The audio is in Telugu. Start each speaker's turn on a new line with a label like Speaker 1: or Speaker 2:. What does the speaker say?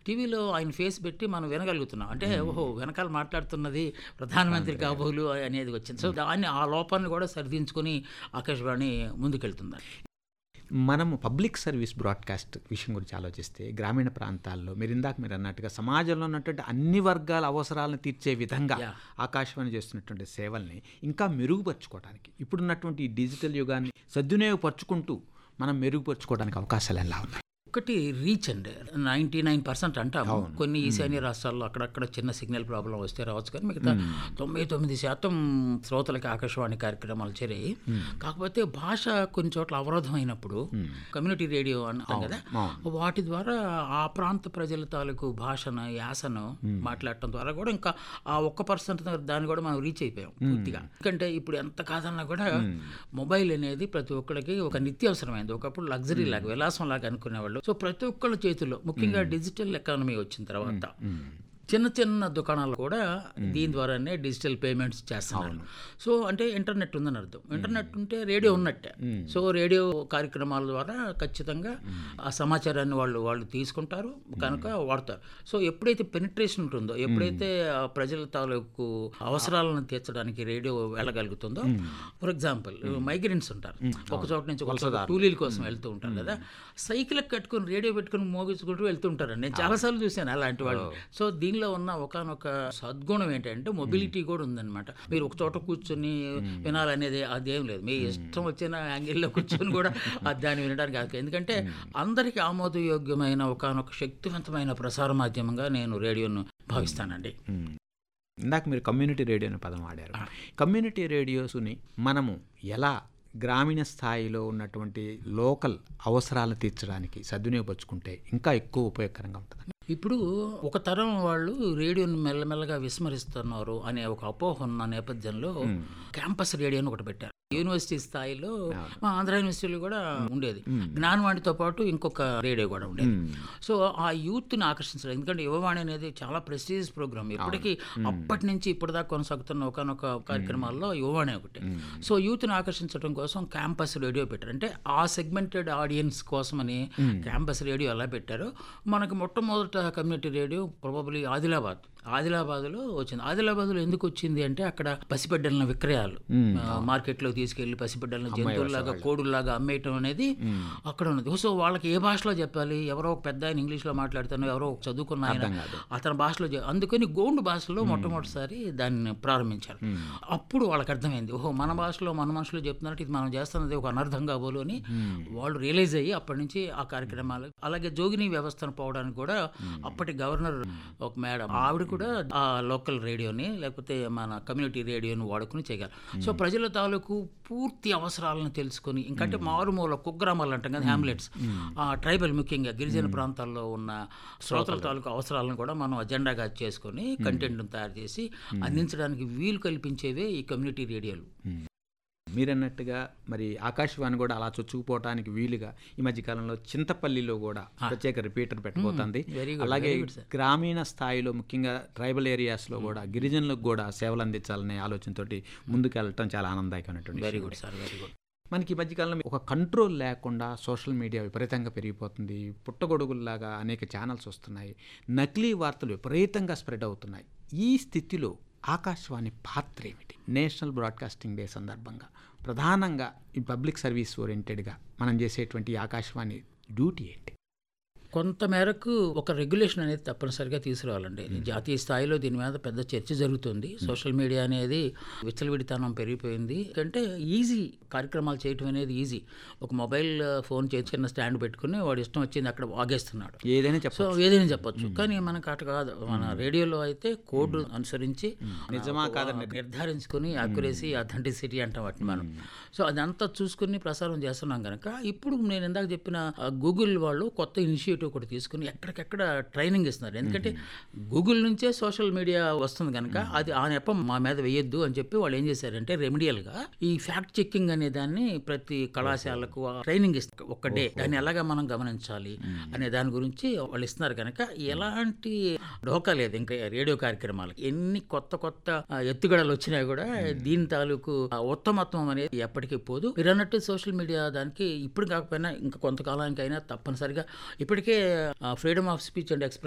Speaker 1: టీవీలో ఆయన ఫేస్ పెట్టి మనం వినగలుగుతున్నాం అంటే ఓహో వెనకాల మాట్లాడుతున్నది ప్రధానమంత్రి కాబోలు అనేది వచ్చింది సో దాన్ని ఆ లోపాన్ని కూడా సరిదించుకొని ఆకాశవాణి ముందుకెళ్తుంది
Speaker 2: మనము పబ్లిక్ సర్వీస్ బ్రాడ్కాస్ట్ విషయం గురించి ఆలోచిస్తే గ్రామీణ ప్రాంతాల్లో మీరు ఇందాక మీరు అన్నట్టుగా సమాజంలో ఉన్నటువంటి అన్ని వర్గాల అవసరాలను తీర్చే విధంగా
Speaker 1: Yeah.
Speaker 2: ఆకాశవాణి చేస్తున్నటువంటి సేవల్ని ఇంకా మెరుగుపరుచుకోవడానికి ఇప్పుడున్నటువంటి ఈ డిజిటల్ యుగాన్ని సద్వినియోగపరుచుకుంటూ మనం మెరుగుపరుచుకోవడానికి అవకాశాలు ఎలా ఉన్నాయి
Speaker 1: ఒకటి రీచ్ అండి నైంటీ నైన్ పర్సెంట్ అంటాము
Speaker 2: అవును.
Speaker 1: కొన్ని ఈశాన్య రాష్ట్రాల్లో అక్కడక్కడ చిన్న సిగ్నల్ ప్రాబ్లం వస్తే రావచ్చు కానీ మిగతా తొంభై తొమ్మిది శాతం శ్రోతలకి ఆకాశవాణి కార్యక్రమాలు చేరాయి కాకపోతే భాష కొన్ని చోట్ల అవరోధం అయినప్పుడు కమ్యూనిటీ రేడియో అంటాం కదా
Speaker 2: అవును.
Speaker 1: వాటి ద్వారా ఆ ప్రాంత ప్రజల తాలూకు భాషను యాసను మాట్లాడటం ద్వారా కూడా ఇంకా ఆ ఒక్క పర్సెంట్ దాన్ని కూడా మనం రీచ్ అయిపోయాం పూర్తిగా ఎందుకంటే ఇప్పుడు ఎంత కాదన్నా కూడా మొబైల్ అనేది ప్రతి ఒక్కరికి ఒక నిత్యావసరమైంది ఒకప్పుడు లగ్జరీ లాగా విలాసం లాగా అనుకునేవాళ్ళు సో ప్రతి ఒక్కళ్ళ చేతిలో ముఖ్యంగా డిజిటల్ ఎకానమీ వచ్చిన తర్వాత చిన్న చిన్న దుకాణాలు కూడా దీని ద్వారానే డిజిటల్ పేమెంట్స్ చేస్తున్నారు సో అంటే ఇంటర్నెట్ ఉందని అర్థం ఇంటర్నెట్ ఉంటే రేడియో ఉన్నట్టే సో రేడియో కార్యక్రమాల ద్వారా ఖచ్చితంగా ఆ సమాచారాన్ని వాళ్ళు వాళ్ళు తీసుకుంటారు కనుక వాడతారు సో ఎప్పుడైతే పెనిట్రేషన్ ఉంటుందో ఎప్పుడైతే ఆ ప్రజల తాలూకు అవసరాలను తీర్చడానికి రేడియో వెళ్ళగలుగుతుందో ఫర్ ఎగ్జాంపుల్ మైగ్రెంట్స్ ఉంటారు ఒక చోట నుంచి ఒక చోట టూలీల కోసం వెళ్తూ ఉంటారు కదా సైకిల్ కట్టుకుని రేడియో పెట్టుకుని మోగించుకుంటూ వెళ్తూ ఉంటారు నేను చాలాసార్లు చూశాను అలాంటి వాళ్ళు సో దీనిలో ఉన్న ఒకనొక సద్గుణం ఏంటంటే మొబిలిటీ కూడా ఉందన్నమాట మీరు ఒక చోట కూర్చొని వినాలనేది అదేం లేదు మీ ఇష్టం వచ్చిన యాంగిల్లో కూర్చొని కూడా అది దాన్ని వినడానికి కాదు ఎందుకంటే అందరికీ ఆమోదయోగ్యమైన ఒకనొక శక్తివంతమైన ప్రసార మాధ్యమంగా నేను రేడియోను భావిస్తానండి
Speaker 2: మ్మ్. ఇందాక మీరు కమ్యూనిటీ రేడియో అనే పదం వాడారు కమ్యూనిటీ రేడియోస్ని మనము ఎలా గ్రామీణ స్థాయిలో ఉన్నటువంటి లోకల్ అవసరాలను తీర్చడానికి సద్వినియోగపరుచుకుంటే ఇంకా ఎక్కువ ఉపయోగకరంగా ఉంటుంది
Speaker 1: ఇప్పుడు ఒక తరం వాళ్ళు రేడియోని మెల్లమెల్లగా విస్మరిస్తున్నారు అనే ఒక అపోహ ఉన్న నేపథ్యంలో క్యాంపస్ రేడియోని ఒకటి పెట్టారు యూనివర్సిటీ స్థాయిలో మా ఆంధ్ర యూనివర్సిటీలో కూడా ఉండేది జ్ఞానవాణితో పాటు ఇంకొక రేడియో కూడా ఉండేది సో ఆ యూత్ని ఆకర్షించడం ఎందుకంటే యువవాణి అనేది చాలా ప్రెస్టీజియస్ ప్రోగ్రామ్ ఇప్పటికీ అప్పటి నుంచి ఇప్పటిదాకా కొనసాగుతున్న ఒకనొక కార్యక్రమాల్లో యువవాణి ఒకటి సో యూత్ని ఆకర్షించడం కోసం క్యాంపస్ రేడియో పెట్టారు అంటే ఆ సెగ్మెంటెడ్ ఆడియన్స్ కోసమని క్యాంపస్ రేడియో ఎలా పెట్టారో మనకు మొట్టమొదట కమ్యూనిటీ రేడియో ప్రాబబ్లీ ఆదిలాబాద్ ఆదిలాబాద్లో వచ్చింది ఆదిలాబాద్లో ఎందుకు వచ్చింది అంటే అక్కడ పసిబిడ్డల విక్రయాలు ఆ, మార్కెట్లో తీసుకెళ్లి పసిబిడ్డలను జంతువుల్లాగా కోడుల్లాగా అమ్మేయటం అనేది అక్కడ ఉన్నది సో వాళ్ళకి ఏ భాషలో చెప్పాలి ఎవరో ఒక పెద్ద ఆయన ఇంగ్లీష్లో మాట్లాడుతాను ఎవరో ఒక చదువుకున్న ఆయన అతని భాషలో చె- అందుకని గోండు భాషలో మొట్టమొదటిసారి దాన్ని ప్రారంభించారు అప్పుడు వాళ్ళకి అర్థమైంది ఓహో మన భాషలో మన మనుషులు చెప్తున్నట్టు ఇది మనం చేస్తున్నది ఒక అనర్థం కాబోలు అని వాళ్ళు రియలైజ్ అయ్యి అప్పటి నుంచి ఆ కార్యక్రమాలు అలాగే జోగిని వ్యవస్థను పోవడానికి కూడా అప్పటి గవర్నర్ ఒక మేడం ఆవిడ కూడా ఆ లోకల్ రేడియోని లేకపోతే మన కమ్యూనిటీ రేడియోని వాడుకుని చేయగలరు సో ప్రజల తాలూకు పూర్తి అవసరాలను తెలుసుకొని ఇంకంటే మారుమూల కుగ్రామాలు అంటాం కదా హ్యామ్లెట్స్ ఆ ట్రైబల్ ముఖ్యంగా గిరిజన ప్రాంతాల్లో ఉన్న శ్రోతల తాలూకు అవసరాలను కూడా మనం అజెండాగా చేసుకొని కంటెంట్ను తయారు చేసి అందించడానికి వీలు కల్పించేవే ఈ కమ్యూనిటీ రేడియోలు
Speaker 2: మీరన్నట్టుగా మరి ఆకాశవాణి కూడా అలా చొచ్చుకుపోవటానికి వీలుగా ఈ మధ్య కాలంలో చింతపల్లిలో కూడా ప్రత్యేక రిపీటర్ పెట్టబోతుంది
Speaker 1: very good,
Speaker 2: అలాగే
Speaker 1: very good, sir.
Speaker 2: గ్రామీణ స్థాయిలో ముఖ్యంగా ట్రైబల్ ఏరియాస్లో కూడా గిరిజనులకు కూడా సేవలు అందించాలనే ఆలోచనతోటి ముందుకెళ్ళటం చాలా ఆనందదాయకమైనటువంటి
Speaker 1: వెరీ
Speaker 2: విషయం.
Speaker 1: గుడ్ సార్ వెరీ గుడ్
Speaker 2: మనకి ఈ మధ్యకాలంలో ఒక కంట్రోల్ లేకుండా సోషల్ మీడియా విపరీతంగా పెరిగిపోతుంది పుట్టగొడుగుల్లాగా అనేక ఛానల్స్ వస్తున్నాయి నకిలీ వార్తలు విపరీతంగా స్ప్రెడ్ అవుతున్నాయి ఈ స్థితిలో ఆకాశవాణి పాత్ర ఏమిటి నేషనల్ బ్రాడ్కాస్టింగ్ డే సందర్భంగా ప్రధానంగా ఈ పబ్లిక్ సర్వీస్ ఓరియంటెడ్గా మనం చేసేటువంటి ఈ ఆకాశవాణి డ్యూటీ ఏంటి
Speaker 1: కొంత మేరకు ఒక రెగ్యులేషన్ అనేది తప్పనిసరిగా తీసుకురావాలండి జాతీయ స్థాయిలో దీని మీద పెద్ద చర్చ జరుగుతుంది సోషల్ మీడియా అనేది విచ్చలవిడితనం పెరిగిపోయింది అంటే ఈజీ కార్యక్రమాలు చేయటం అనేది ఈజీ ఒక మొబైల్ ఫోన్ చేసి చిన్న స్టాండ్ పెట్టుకుని వాడు ఇష్టం వచ్చింది అక్కడ వాగేస్తున్నాడు
Speaker 2: ఏదైనా
Speaker 1: సో
Speaker 2: చెప్పచ్చు
Speaker 1: ఏదైనా చెప్పొచ్చు కానీ మనకు అటు కాదు మన రేడియోలో అయితే కోడ్ అనుసరించి
Speaker 2: నిజమా
Speaker 1: ఒక
Speaker 2: కాదని
Speaker 1: నిర్ధారించుకుని అక్యురసీ అథెంటిసిటీ అంటాం వాటిని మనం సో అదంతా చూసుకుని ప్రసారం చేస్తున్నాం కనుక ఇప్పుడు నేను ఇందాక చెప్పిన గూగుల్ వాళ్ళు కొత్త ఇనిషియేటివ్ ఒకటి తీసుకుని ఎక్కడికెక్కడ ట్రైనింగ్ ఇస్తున్నారు ఎందుకంటే గూగుల్ నుంచే సోషల్ మీడియా వస్తుంది కనుక అది ఆ నెపం మా మీద వేయొద్దు అని చెప్పి వాళ్ళు ఏం చేశారంటే రెమిడియల్గా ఈ ఫ్యాక్ట్ చెక్కింగ్ అనే దాన్ని ప్రతి కళాశాలకు ట్రైనింగ్ ఇస్తారు ఒక్క డే దాన్ని ఎలాగా మనం గమనించాలి అనే దాని గురించి వాళ్ళు ఇస్తున్నారు కనుక ఎలాంటి ఢోకా లేదు ఇంకా రేడియో కార్యక్రమాలకి ఎన్ని కొత్త కొత్త ఆ, ఎత్తుగడలు వచ్చినా కూడా దీని తాలూకు ఆ ఉత్తమత్వం అనేది ఎప్పటికీ పోదు మీరు అన్నట్టు సోషల్ మీడియా దానికి ఇప్పుడు కాకపోయినా ఇంకా కొంతకాలానికైనా తప్పనిసరిగా ఇప్పటికే freedom of speech and express